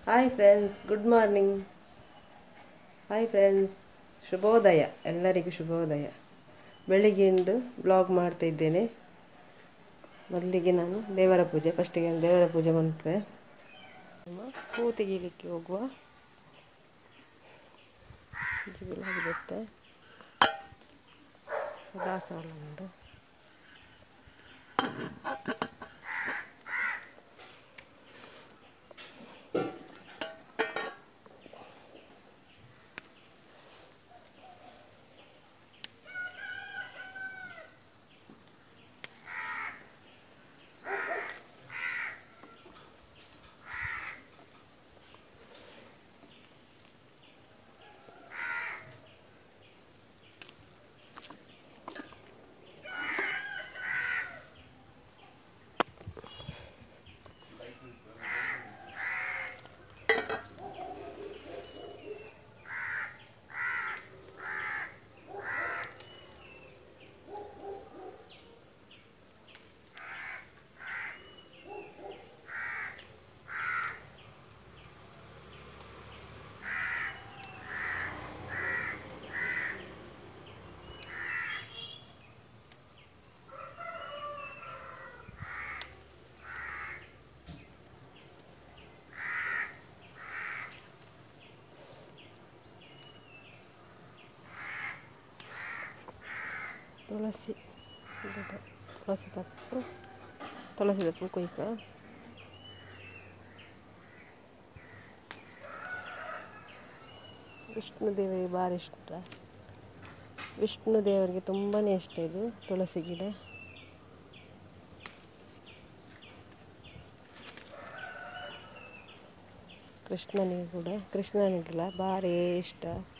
hi friends good morning hi friends ಶುಭೋದಯ ಎಲ್ಲರಿಗೂ ಶುಭೋದಯ ಬೆಳಿಗ್ಗೆಯಿಂದ ಬ್ಲಾಗ್ ಮಾಡ್ತಾ ಇದ್ದೇನೆ ಮೊದಲಿಗೆ ನಾನು ದೇವರ ಪೂಜೆ ಫಸ್ಟಿಗೆ ನಾನು ದೇವರ ಪೂಜೆ ಮಾಡ್ತೇವೆ ಹೂ ತೆಗೀಲಿಕ್ಕೆ ಹೋಗುವ ಜಿಗಿಲಾಗಿರುತ್ತೆ ದಾಸವಾಳ ಉಂಟು ತುಳಸಿ ಗಿಡ ತುಳಸಿ ತಪ್ಪು ತುಳಸಿ ತಪ್ಪು ಕುಯ್ಕ ವಿಷ್ಣು ದೇವರಿಗೆ ಭಾರಿ ಇಷ್ಟ ವಿಷ್ಣು ದೇವರಿಗೆ ತುಂಬಾ ಇಷ್ಟ ಇದು ತುಳಸಿ ಗಿಡ ಕೃಷ್ಣನಿಗೆ ಕೂಡ ಕೃಷ್ಣನಿಗೆಲ್ಲ ಭಾರಿ ಇಷ್ಟ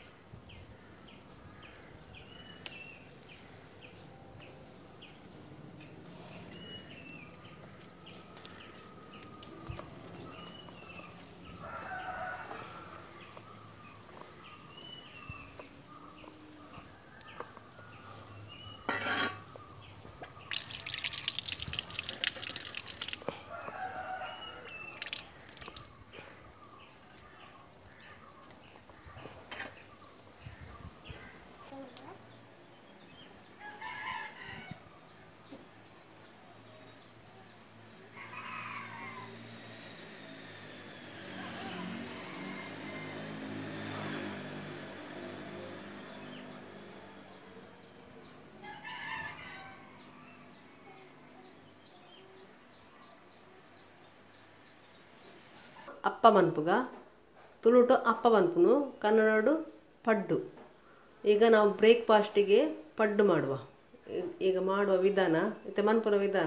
ಅಪ್ಪ ಮನ್ಪುಗ ತುಳುಟು ಅಪ್ಪ ಮನ್ಪುನು ಕನ್ನಡಡು ಪಡ್ಡು ಈಗ ನಾವು ಬ್ರೇಕ್ಫಾಸ್ಟಿಗೆ ಪಡ್ಡು ಮಾಡುವ ಈಗ ಮಾಡುವ ವಿಧಾನ ಮತ್ತು ಮನ್ಪುನ ವಿಧಾನ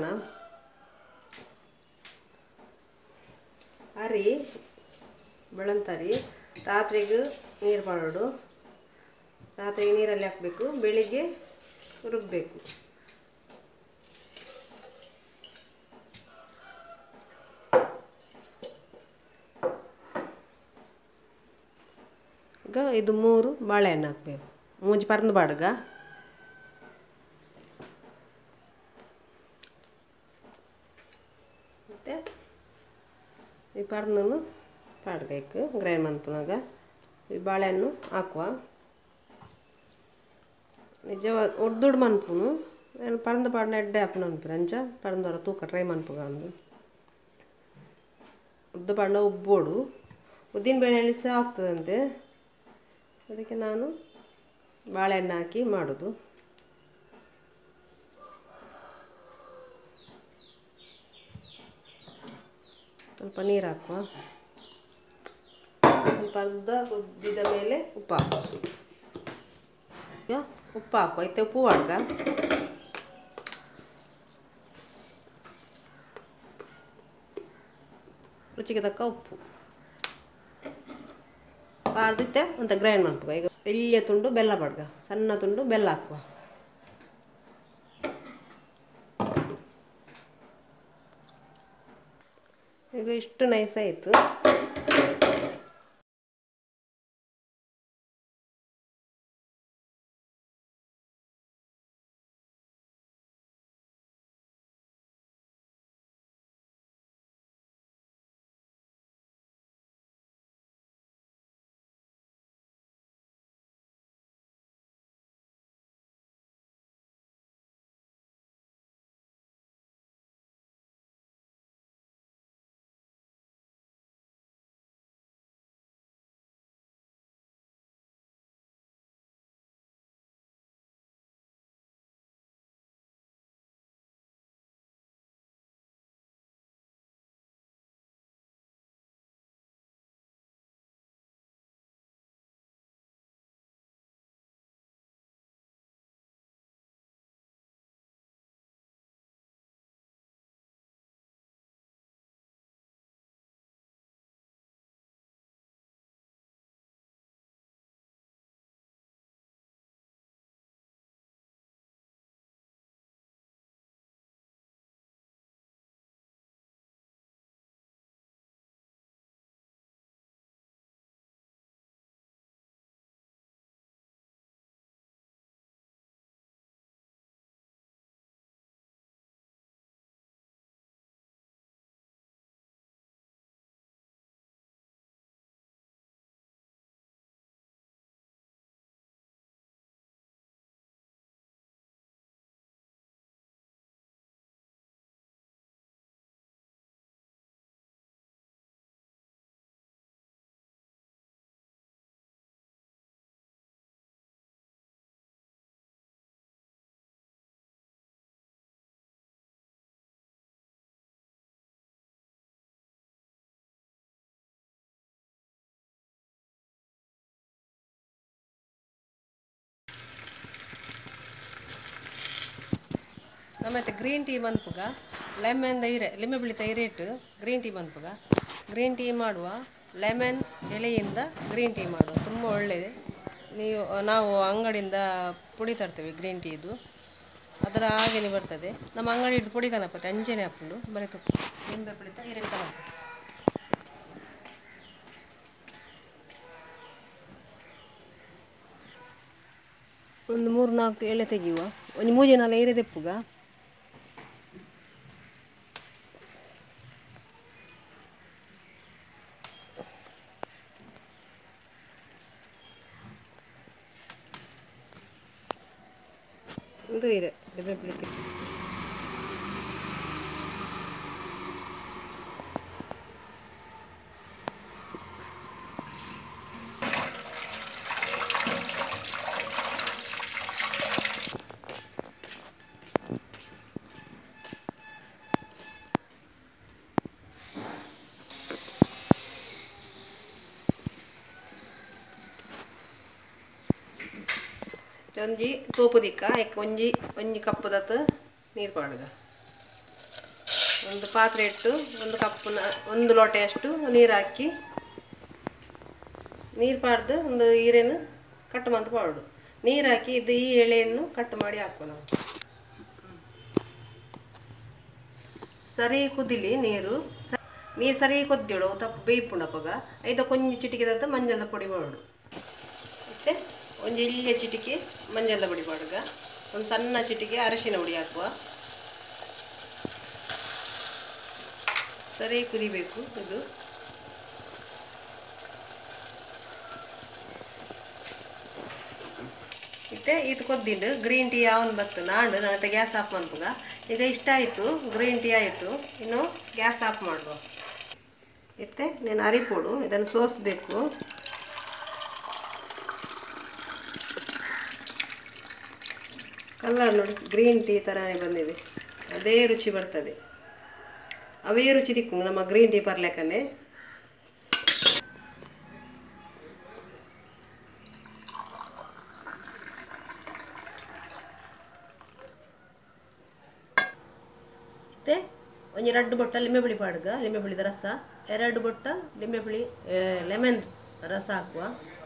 ಅರಿ ಬೆಳಂತರಿ ರಾತ್ರಿಗೆ ನೀರು ಮಾಡೋದು ರಾತ್ರಿಗೆ ನೀರಲ್ಲಿ ಹಾಕಬೇಕು ಬೆಳಿಗ್ಗೆ ರುಬ್ಬಬೇಕು ಈಗ ಇದು ಮೂರು ಬಾಳೆಹಣ್ಣು ಹಾಕಬೇಕು ಮೂಜಿ ಪರಂದು ಬಾಡ್ಗ ಮತ್ತು ಈ ಪರ್ನನ್ನು ಪಾಡ್ಬೇಕು ಗ್ರೈಂಡ್ ಮನ್ಪುನಾಗ ಈ ಬಾಳೆಹಣ್ಣು ಹಾಕುವ ನಿಜವಾದ ಒಡ್ದುಡ್ ಮನ್ಪುನು ನಾನು ಪರಂದ ಪಾಡಿನ ಎಡ್ಡೆ ಹಾಪುನ ಅನ್ಪಿರ ಅಂಚ ಪರಂದವರ ತೂಕ ಟ್ರೈ ಮನ್ಪುಗ ಅಂದು ಉದ್ದ ಪಾಡಿನ ಉಬ್ಬೋಡು ಉದ್ದಿನ ಬೇಳೆಯಲ್ಲಿ ಸಹ ಆಗ್ತದಂತೆ ಅದಕ್ಕೆ ನಾನು ಬಾಳೆಹಣ್ಣು ಹಾಕಿ ಮಾಡೋದು ಸ್ವಲ್ಪ ನೀರು ಹಾಕುವ ಸ್ವಲ್ಪ ಅರ್ಧ ಕುದ್ದಿದ ಮೇಲೆ ಉಪ್ಪು ಹಾಕುವ ಈಗ ಉಪ್ಪು ಹಾಕುವ ಐತೆ ಉಪ್ಪು ಮಾಡ್ದ ರುಚಿಗೆ ತಕ್ಕ ಉಪ್ಪು ಪಾರ್ದಿತ್ತೆ ಅಂತ ಗ್ರೈಂಡ್ ಮಾಡ್ಕೊ ಈಗ ಎಲ್ಲಿಯ ತುಂಡು ಬೆಲ್ಲ ಬಡ್ಗ ಸಣ್ಣ ತುಂಡು ಬೆಲ್ಲ ಹಾಕುವ ಈಗ ಇಷ್ಟು ನೈಸ್ ಆಯಿತು ನಮ್ಮತ್ತೆ ಗ್ರೀನ್ ಟೀ ಮನ್ಪುಗ ಲೆಮನ್ ತೈರೆ ಲಿಂಬೆ ಬಿಳಿ ತೈರೆ ಇಟ್ಟು ಗ್ರೀನ್ ಟೀ ಮನ್ಪುಗ ಗ್ರೀನ್ ಟೀ ಮಾಡುವ ಲೆಮನ್ ಎಲೆಯಿಂದ ಗ್ರೀನ್ ಟೀ ಮಾಡುವ ತುಂಬ ಒಳ್ಳೆಯದು ನೀವು ನಾವು ಅಂಗಡಿಯಿಂದ ಪುಡಿ ತರ್ತೇವೆ ಗ್ರೀನ್ ಟೀದು ಅದರ ಹಾಗೆಯೇ ಬರ್ತದೆ ನಮ್ಮ ಅಂಗಡಿದು ಪುಡಿ ಕನಪತ್ತೆ ಅಂಜನೆ ಹಾಕೊಂಡು ಬರೀ ತುಪ್ಪ ಲಿಂಬೆ ಬಿಳಿತ ಹಿರಿತ ಒಂದು ಮೂರು ನಾಲ್ಕು ಎಳೆ ತೆಗೆಯುವ ಒಂದು ಮೂಜೆ ನಾಲ್ಕು ಏರೆ ತೆಪ್ಪುಗ ಇದು ಇದೆ ಲಿಂಬೆ ಬಿಳಿಕೆ ಒಂಜಿ ತೂಪು ದಿಕ್ಕ ಎಕ್ಕ ಒಂಜಿ ಒಂಜಿ ಕಪ್ಪು ದತ್ತು ನೀರು ಪಾಡುಗ ಒಂದು ಪಾತ್ರೆ ಇಟ್ಟು ಒಂದು ಕಪ್ಪುನ ಒಂದು ಲೋಟೆಯಷ್ಟು ನೀರು ಹಾಕಿ ನೀರು ಪಾಡ್ದು ಒಂದು ಈರೆನು ಕಟ್ ಮಂತ್ ಪಾಡು ನೀರು ಹಾಕಿ ಇದು ಈ ಎಳೆಯನ್ನು ಕಟ್ ಮಾಡಿ ಹಾಕುವ ನಾವು ಸರಿ ಕುದಿಲಿ ನೀರು ಸ- ನೀರು ಸರಿ ಕೊದ್ದಿಡು ತಪ್ಪು ಬೇಯ್ಪುಂಡಪ್ಪಗ ಐದ ಕೊಂಚ ಚಿಟಿಕೆದಂತ ಮಂಜದ ಪುಡಿ ಮಾಡು ಮತ್ತೆ ಒಂದು ಇಲ್ಲಿಯ ಚಿಟಿಕೆ ಮಂಜದ ಪುಡಿ ಮಾಡುಗ ಒಂದು ಸಣ್ಣ ಚಿಟಿಕೆ ಅರಿಶಿನ ಪುಡಿ ಹಾಕುವ ಸರಿ ಕುದಿಬೇಕು ಇದು ಮತ್ತೆ ಇದು ಕೊದ್ದಿಂಡು ಗ್ರೀನ್ ಟೀ ಯಾವನ್ ಬತ್ತು ನಾಡು ನನ್ನ ಹತ್ರ ಗ್ಯಾಸ್ ಆಫ್ ಮಾಡ್ಬೇಕ ಈಗ ಇಷ್ಟ ಆಯಿತು ಗ್ರೀನ್ ಟೀ ಆಯಿತು ಇನ್ನು ಗ್ಯಾಸ್ ಆಫ್ ಮಾಡುವ ಮತ್ತೆ నేను ಅರಿಪೋಡು ಇದನ್ನು ಸೋಸಬೇಕು ಕಲರ್ ನೋಡಿ ಗ್ರೀನ್ ಟೀ ಥರನೇ ಬಂದಿದೆ ಅದೇ ರುಚಿ ಬರ್ತದೆ ಅವೇ ರುಚಿ ತಿಕ್ಕು ನಮ್ಮ ಗ್ರೀನ್ ಟೀ ಬರ್ಲಿಕ್ಕನೆ ಮತ್ತೆ ಒಂದು ಎರಡು ಬೊಟ್ಟ ಲಿಂಬೆ ಬಿಳಿ ಪಾಡ್ಗ ಲಿಂಬೆ ಬಿಳಿದ ರಸ ಎರಡು ಬೊಟ್ಟ ಲಿಂಬೆ ಬಿಳಿ ಲೆಮನ್ ರಸ ಹಾಕುವ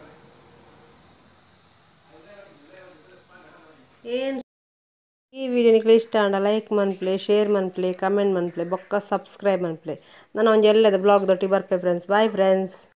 ಏನು ಈ ವಿಡಿಯೋ ನಿಮಗೆ ಇಷ್ಟ ಅಂಡ ಲೈಕ್ ಮನ್ಪ್ಲೆ ಶೇರ್ ಮನ್ಪ್ಲೆ ಕಮೆಂಟ್ ಮನ್ಪ್ಲೆ ಬೊಕ್ಕ ಸಬ್ಸ್ಕ್ರೈಬ್ ಮನ್ಪ್ಲೆ ನಾನು ಒಂದು ಎಲ್ಲದ ಬ್ಲಾಗ್ ದೊಟ್ಟಿ ಬರ್ಪೆ ಫ್ರೆಂಡ್ಸ್ ಬಾಯ್ ಫ್ರೆಂಡ್ಸ್